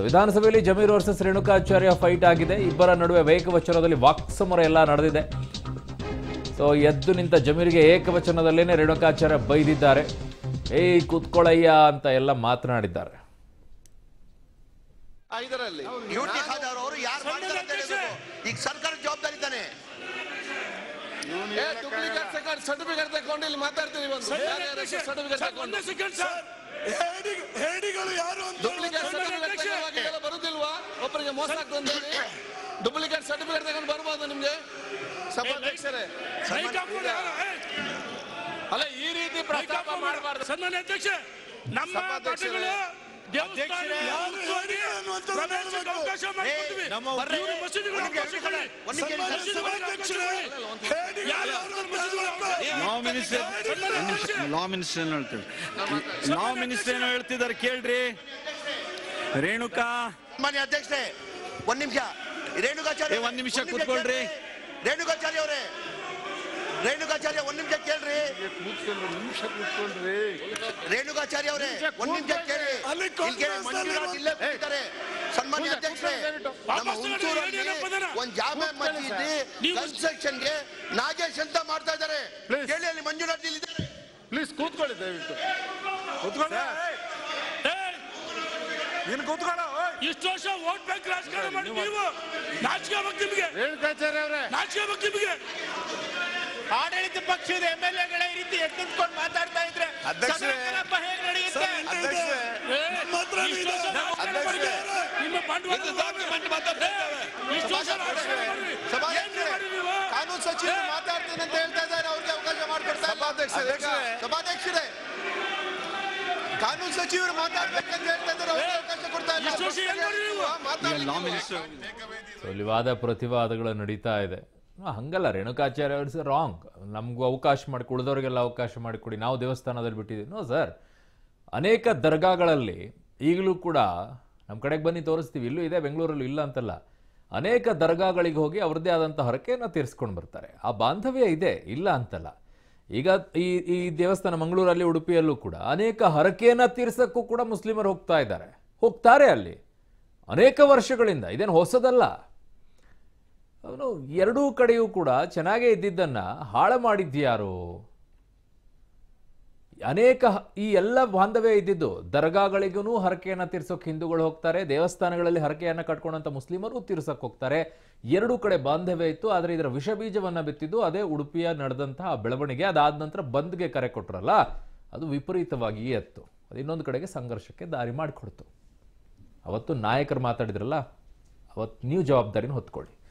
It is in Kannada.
ಸೊ ವಿಧಾನಸಭೆಯಲ್ಲಿ ಜಮೀರ್ ವರ್ಸಸ್ ರೇಣುಕಾಚಾರ್ಯ ಫೈಟ್ ಆಗಿದೆ ಇಬ್ಬರ ನಡುವೆ ಏಕವಚನದಲ್ಲಿ ವಾಕ್ಸಮರ ಎಲ್ಲ ನಡೆದಿದೆ ಸೊ ಎದ್ದು ನಿಂತ ಜಮೀರಿಗೆ ಏಕವಚನದಲ್ಲೇನೆ ರೇಣುಕಾಚಾರ್ಯ ಬೈದಿದ್ದಾರೆ ಏಯ್ ಕೂತ್ಕೊಳ್ಳಯ್ಯ ಅಂತ ಎಲ್ಲ ಮಾತನಾಡಿದ್ದಾರೆ ಇದರಲ್ಲಿ ಡ್ಯೂಟಿ ಖಾದರ್ ಅವರು ಯಾರು ಮಾಡ್ತಾರೆ ಅಂತ ಹೇಳ್ಬೇಕು. ಈಗ ಸರ್ಕಾರ ಜವಾಬ್ದಾರಿ ಇದ್ದಾನೆ ಡೂಪ್ಲಿಕೇಟ್ ಸೆಕೆಂಡ್ ಸರ್ಟಿಫಿಕೇಟ್ ತಗೊಂಡು ಇಲ್ಲಿ ಮಾತಾಡ್ತೀವಿ ಒಂದು ಸರ್ಟಿಫಿಕೇಟ್ ತಗೊಂಡು ಹೇಡಿಗಳು ಯಾರು ಅಂತ ಡೂಪ್ಲಿಕೇಟ್ ಸರ್ಟಿಫಿಕೇಟ್ ತಗೊಂಡಾಗೆಲ್ಲ ಬರುದಿಲ್ವಾ ಒಬ್ಬರಿಗೆ ಮೋಸ ಆಗ್ತದೆ ಅಂತ ಹೇಳಿ ಡೂಪ್ಲಿಕೇಟ್ ಸರ್ಟಿಫಿಕೇಟ್ ತಗೊಂಡು ಬರ್ಬೋದು ನಿಮ್ಗೆ ಸಭಾಧ್ಯಕ್ಷರೇ ಅಲ್ಲ ಈ ರೀತಿ ಪ್ರಸ್ತಾಪ ಮಾಡಬಾರ್ದು ಸನ್ಮಾನ್ಯ ಅಧ್ಯಕ್ಷ ನಮ್ಮ ಸಭಾಧ್ಯಕ್ಷರೇ. ಮಠಗಳು ದೇವಸ್ಥಾನ ಯಾರು ಮುಚ್ಚುವಲ್ಲಿ ಅನ್ನುವಂಥದ್ದು ಪ್ರವೇಶಕ್ಕೆ ಹೇಳ್ಬೇಕು. ಅವಕಾಶ ಮಾಡಿಕೊಡ್ತೀವಿ. ನಮ್ಮ ಇವ್ರು ಮಸೀದಿಗಳಿಗೆ ಅವಕಾಶ ಕೊಡಿ. ಒಂದು ನಿಮಿಷ. ಮಸೀದಿಗಳಿಗೆ ಅವಕಾಶ ಕೊಡಿ. ಯಾರು ಅವ್ರನ್ನ ಮಸೀದಿಗಳಿಗೆ ಲಾ ಮಿನಿಸ್ಟರ್ ಲಾ ಮಿನಿಸ್ಟರ್ ಏನು ಹೇಳ್ತೀವಿ ಲಾ ಮಿನಿಸ್ಟರ್ ಏನು ಹೇಳ್ತಿದ್ದಾರೆ ಕೇಳ್ರಿ ರೇಣುಕಾ ಮಾನ್ಯ ಅಧ್ಯಕ್ಷರೇ ಒಂದ್ ನಿಮಿಷ ರೇಣುಕಾಚಾರ್ಯ ಏ, ಒಂದ್ ನಿಮಿಷ ಕೂತ್ಕೊಳ್ರಿ. ರೇಣುಕಾಚಾರ್ಯ ಅವರೇ ರೇಣುಕಾಚಾರ್ಯ ಒಂದ್ ನಿಮಿಷ ಕೇಳ್ರಿ ರೇಣುಕಾಚಾರ್ಯ ಅವರೇ ಒಂದ್ ನಿಮಿಷ ಕೇಳಿ ಅಲ್ಲಿ ಇಲ್ಲಿ ಕೇಳಿ, ಮಂಜುನಾಥ್ ಇಲ್ಲೇ ಕೂತಿದ್ದಾರೆ ಸನ್ಮಾನ್ಯ ಅಧ್ಯಕ್ಷರೇ ನಮ್ಮ ಹುಣಸೂರಲ್ಲಿ ಒಂದ್ ಜಾಮೆ ಮಸೀದಿ ಕನ್ಸ್ಟ್ರಕ್ಷನ್ ಗೆ ನಾಗೇಶ್ ಅಂತ ಮಾಡ್ತಾ ಇದ್ದಾರೆ ಕೇಳಿ ಅಲ್ಲಿ ಮಂಜುನಾಥ್ ಇಲ್ಲಿ ಇದ್ದಾರೆ ಪ್ಲೀಸ್ ಕೂತ್ಕೊಳ್ಳಿ ದಯವಿಟ್ಟು ಏಯ್, ನೀನು ಕೂತ್ಕೊಳ್ಳೋ ಇಷ್ಟು ವರ್ಷ ವೋಟ್ ಬ್ಯಾಂಕ್ ರಾಜಕಾರಣ ಮಾಡಿ ನೀವು ನಾಚಿಕೆ ಆಗ್ಬೇಕು ನಿಮಗೆ ರೇಣುಕಾಚಾರ್ಯ ಅವರೇ ನಾಚಿಕೆ ಆಗ್ಬೇಕು ನಿಮಗೆ ಆಡಳಿತ ಪಕ್ಷದ ಎಂ ಎಲ್ ಎಗಳ ಈ ರೀತಿ ಎತ್ತಿದ್ಕೊಂಡು ಮಾತಾಡ್ತಾ ಇದ್ರೆ ಅಧ್ಯಕ್ಷರೇ. ಸದನ ಕಲಾಪ ಹೇಗೆ ನಡೆಯುತ್ತೆ ಅಧ್ಯಕ್ಷರೇ ಇಷ್ಟು ವರ್ಷ ರಾಜಕಾರಣ ಮಾಡಿದ್ರೆ ನಿಮ್ಮ ಬಂಡವಾಳ ಇಷ್ಟು ವರ್ಷ ರಾಜಕಾರಣ ಮಾಡಿದ್ರಿ. ಏನ್ ಮಾಡಿ ನೀವು? ಕಾನೂನು ಸಚಿವರು ಮಾತಾಡ್ತೀನಿ ಅಂತ ಹೇಳ್ತಾ ಇದ್ದಾರೆ ಅವ್ರಿಗೆ ಅವಕಾಶ ಮಾಡ್ಕೊಡ್ತಾ ಇಲ್ಲ. ಸಭಾಧ್ಯಕ್ಷರೇ. ಸಭಾಧ್ಯಕ್ಷರೇ ಕಾನೂನು ಸಚಿವರು ಮಾತಾಡ್ಬೇಕಂತ ಹೇಳ್ತಾ ಇದ್ದಾರೆ ಅವ್ರಿಗೆ ಅವಕಾಶ ಕೊಡ್ತಾ ಇಲ್ಲ ಇಷ್ಟು ವರ್ಷ ಏನ್ ಮಾಡಿದ್ರಿ ನೀವು? ಮಾತಾಡಿ ಲಾ ಮಿನಿಸ್ಟರ್ ಸೊ ಇಲ್ಲಿ ವಾದ ಪ್ರತಿವಾದಗಳು ನಡೀತಾ ಇದೆ ಆ, ಹಂಗಲ್ಲ ರೇಣುಕಾಚಾರ್ಯ ಅವ್ರ ರಾಂಗ್ ನಮಗೂ ಅವಕಾಶ ಮಾಡಿ ಉಳಿದವರಿಗೆಲ್ಲ ಅವಕಾಶ ಮಾಡಿಕೊಡಿ ನಾವು ದೇವಸ್ಥಾನದಲ್ಲಿ ಬಿಟ್ಟಿದ್ದೀವಿ ನೋ ಸರ್ ಅನೇಕ ದರ್ಗಾಗಳಲ್ಲಿ ಈಗಲೂ ಕೂಡ ನಮ್ಮ ಕಡೆಗೆ ಬನ್ನಿ ತೋರಿಸ್ತೀವಿ ಇಲ್ಲೂ ಇದೆ ಬೆಂಗಳೂರಲ್ಲೂ ಇಲ್ಲ ಅಂತಲ್ಲ ಅನೇಕ ದರ್ಗಾಗಳಿಗೆ ಹೋಗಿ ಅವ್ರದ್ದೇ ಆದಂಥ ಹರಕೆಯನ್ನು ತೀರಿಸ್ಕೊಂಡು ಬರ್ತಾರೆ ಆ ಬಾಂಧವ್ಯ ಇದೆ ಇಲ್ಲ ಅಂತಲ್ಲ ಈಗ ಈ ಈ ದೇವಸ್ಥಾನ ಮಂಗಳೂರಲ್ಲಿ ಉಡುಪಿಯಲ್ಲೂ ಕೂಡ ಅನೇಕ ಹರಕೆಯನ್ನು ತೀರ್ಸಕ್ಕೂ ಕೂಡ ಮುಸ್ಲಿಮರು ಹೋಗ್ತಾ ಇದ್ದಾರೆ ಹೋಗ್ತಾರೆ ಅಲ್ಲಿ ಅನೇಕ ವರ್ಷಗಳಿಂದ ಇದೇನು ಹೊಸದಲ್ಲ ಅವನು ಎರಡೂ ಕಡೆಯೂ ಕೂಡ ಚೆನ್ನಾಗೇ ಇದ್ದಿದ್ದನ್ನ ಹಾಳು ಮಾಡಿದ್ಯಾರು ಅನೇಕ ಹ- ಈ ಎಲ್ಲ ಬಾಂಧವ್ಯ ಇದ್ದಿದ್ದು ದರ್ಗಾಗಳಿಗೂ ಹರಕೆಯನ್ನ ತೀರ್ಸೋಕೆ ಹಿಂದೂಗಳು ಹೋಗ್ತಾರೆ ದೇವಸ್ಥಾನಗಳಲ್ಲಿ ಹರಕೆಯನ್ನ ಕಟ್ಕೊಂಡಂತ ಮುಸ್ಲಿಮರು ತೀರ್ಸಕ್ ಹೋಗ್ತಾರೆ ಎರಡೂ ಕಡೆ ಬಾಂಧವ್ಯ ಇತ್ತು ಆದರೆ ಇದರ ವಿಷ ಬೀಜವನ್ನ ಬಿತ್ತಿದ್ದು ಅದೇ ಉಡುಪಿಯ ನಡೆದಂತಹ ಬೆಳವಣಿಗೆ ಅದಾದ ನಂತರ ಬಂದ್ಗೆ ಕರೆ ಕೊಟ್ರಲ್ಲ ಅದು ವಿಪರೀತವಾಗಿ ಎತ್ತು ಅದು ಇನ್ನೊಂದು ಕಡೆಗೆ ಸಂಘರ್ಷಕ್ಕೆ ದಾರಿ ಮಾಡಿಕೊಡ್ತು ಅವತ್ತು ನಾಯಕರು ಮಾತಾಡಿದ್ರಲ್ಲ ಅವತ್ತು ನೀವು ಜವಾಬ್ದಾರಿನ ಹೊತ್ಕೊಳ್ಳಿ